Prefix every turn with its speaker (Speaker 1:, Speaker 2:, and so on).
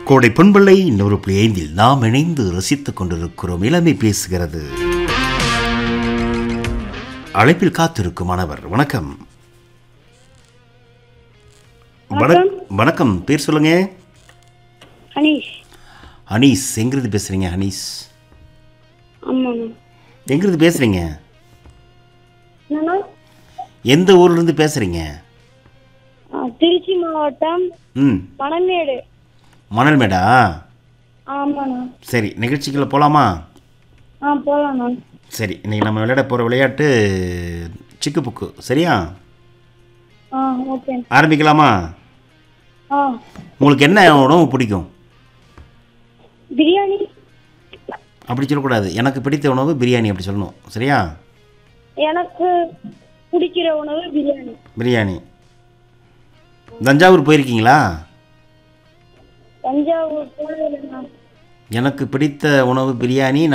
Speaker 1: கோடை பொன்பிள்ளை இன்னொரு புள்ளி ஐந்தில் நாம் இணைந்து ரசித்துக் கொண்டிருக்கிறோம் இளமை பேசுகிறது அழைப்பில் காத்திருக்கும் மாணவர் வணக்கம் வணக்- வணக்கம் பேர் சொல்லுங்க
Speaker 2: அனீஷ்
Speaker 1: அனீஸ் எங்கிருந்து பேசுறீங்க அனீஸ்
Speaker 2: ஆமாண்ணா
Speaker 1: எங்கிருந்து பேசுறீங்க
Speaker 2: என்னண்ணா
Speaker 1: எந்த ஊர்ல இருந்து பேசுறீங்க
Speaker 2: ஆ, திருச்சி மாவட்டம்
Speaker 1: ம்
Speaker 2: பனமேடு
Speaker 1: மணல்மேடா
Speaker 2: ஆமாண்ணா
Speaker 1: சரி நிகழ்ச்சிக்குள்ள போலாமா
Speaker 2: ஆ போகலாண்ணா
Speaker 1: சரி இன்னைக்கு நம்ம விளையாட போகிற விளையாட்டு சிக்கு புக்கு சரியா
Speaker 2: ஆ ஓகே
Speaker 1: ஆரம்பிக்கலாமா
Speaker 2: ஆ
Speaker 1: உங்களுக்கு என்ன உணவு பிடிக்கும்
Speaker 2: பிரியாணி
Speaker 1: அப்படி சொல்லக்கூடாது எனக்கு பிடித்த உணவு பிரியாணி அப்படி சொல்லணும் சரியா
Speaker 2: எனக்கு பிடிக்கிற உணவு பிரியாணி
Speaker 1: பிரியாணி தஞ்சாவூர் போயிருக்கீங்களா
Speaker 2: தஞ்சாவூர் போனதில்லைண்ணா
Speaker 1: எனக்கு பிடித்த உணவு பிரியாணி